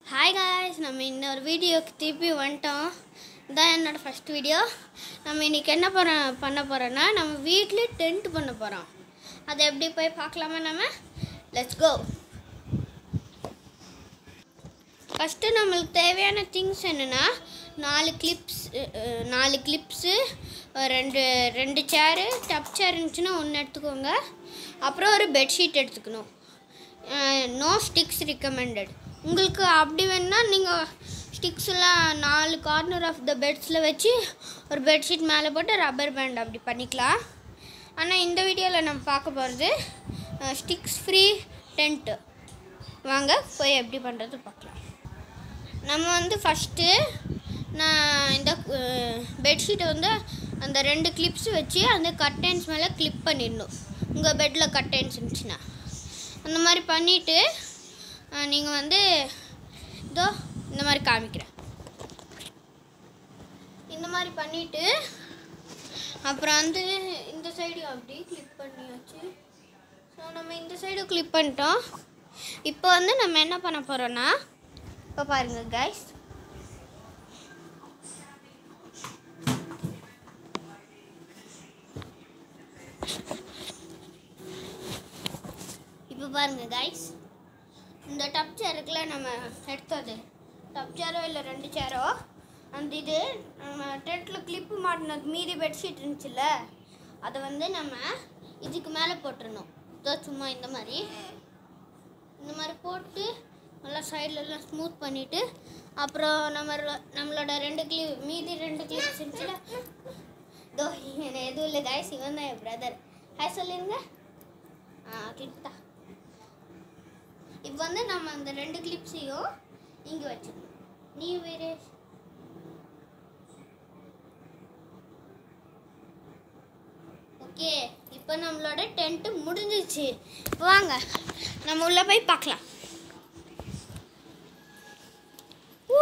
Hi guys நம்ம இன்னொரு வீடியோக்கு திருப்பி வந்துட்டோம் இதான் என்னோடய ஃபஸ்ட் வீடியோ நம்ம இன்றைக்கி என்ன பண்ண பண்ண போகிறோன்னா நம்ம வீட்டிலே டென்ட் பண்ண போகிறோம் அதை எப்படி போய் பார்க்கலாமா நம்ம லெட்ஸ் கோ ஃபஸ்ட்டு நம்மளுக்கு தேவையான திங்ஸ் என்னென்னா நாலு கிளிப்ஸ் நாலு கிளிப்ஸு ரெண்டு ரெண்டு சேரு டப் சேர் இருந்துச்சுன்னா ஒன்று எடுத்துக்கோங்க அப்புறம் ஒரு பெட்ஷீட் எடுத்துக்கணும் நோ ஸ்டிக்ஸ் recommended உங்களுக்கு அப்படி வேணுன்னா நீங்கள் ஸ்டிக்ஸ் எல்லாம் நாலு கார்னர் ஆஃப் த பெட்ஸில் வச்சு ஒரு பெட்ஷீட் மேலே போட்டு ரப்பர் பேண்ட் அப்படி பண்ணிக்கலாம் ஆனால் இந்த வீடியோவில் நம்ம பார்க்க போகிறது ஸ்டிக்ஸ் ஃப்ரீ டென்ட்டு வாங்க போய் எப்படி பண்ணுறது பார்க்கலாம் நம்ம வந்து ஃபஸ்ட்டு நான் இந்த பெட்ஷீட்டை வந்து அந்த ரெண்டு கிளிப்ஸ் வச்சு அந்த கர்டைன்ஸ் மேலே கிளிப் பண்ணிடணும் உங்கள் பெட்டில் கர்டைன்ஸ் இருந்துச்சுன்னா அந்த மாதிரி பண்ணிவிட்டு நீங்கள் வந்து இதோ இந்த மாதிரி காமிக்கிறேன் இந்த மாதிரி பண்ணிவிட்டு அப்புறம் வந்து இந்த சைடு அப்படி கிளிப் பண்ணியாச்சு ஸோ நம்ம இந்த சைடு கிளிப் பண்ணிட்டோம் இப்போ வந்து நம்ம என்ன பண்ண போகிறோன்னா இப்போ பாருங்க கைஸ் இப்போ பாருங்க கைஸ் இந்த டப் சேருக்குள்ள நம்ம எடுத்தது டப் சேரோ இல்லை ரெண்டு சேரோ அந்த இது நம்ம டெட்டில் கிளிப்பு மாட்டினது மீதி பெட்ஷீட் இருந்துச்சுல்ல அதை வந்து நம்ம இதுக்கு மேலே போட்டுருணும் இதோ சும்மா இந்த மாதிரி இந்த மாதிரி போட்டு நல்லா சைட்லலாம் ஸ்மூத் பண்ணிவிட்டு அப்புறம் நம்ம ர- நம்மளோட ரெண்டு கிளி மீதி ரெண்டு கிளிப்ஸ் இருந்துச்சுல இதோ இங்கே எதுவும் இல்லை காய்ஸ் இவன் தான் என் பிரதர் ஹாய் சொல்லிருங்க ஆ கிளிப் தான் இப்போ வந்து நம்ம அந்த ரெண்டு கிளிப்ஸையும் இங்கே வச்சுக்கணும் நீ வேறு ஓகே இப்போ நம்மளோட டென்ட்டு முடிஞ்சிச்சு இப்போ வாங்க நம்ம உள்ளே போய் பார்க்கலாம் ஊ.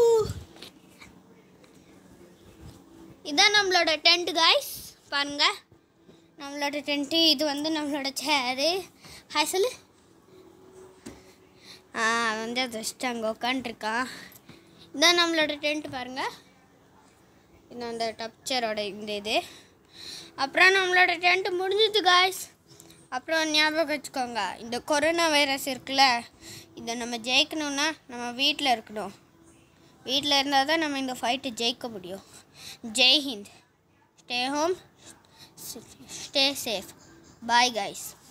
இதான் நம்மளோட டென்ட் காய்ஸ் பாருங்க நம்மளோட டென்ட்டு இது வந்து நம்மளோட சேரு ஹாய் சொல்லு ஆ அவன் வந்து அதை வச்சுட்டு அங்கே உட்காண்ட்ருக்கான் இதான் நம்மளோட டென்ட் பாருங்க இது அந்த டப்ச்சரோட இந்த இது அப்புறம் நம்மளோட டென்ட் முடிஞ்சது காய்ஸ் அப்புறம் ஞாபகம் வச்சுக்கோங்க இந்த கொரோனா வைரஸ் இருக்குல்ல இதை நம்ம ஜெயிக்கணும்னா நம்ம வீட்டில் இருக்கணும் வீட்டில் இருந்தால் தான் நம்ம இந்த ஃபைட்டை ஜெயிக்க முடியும் Jai Hind stay home stay safe bye guys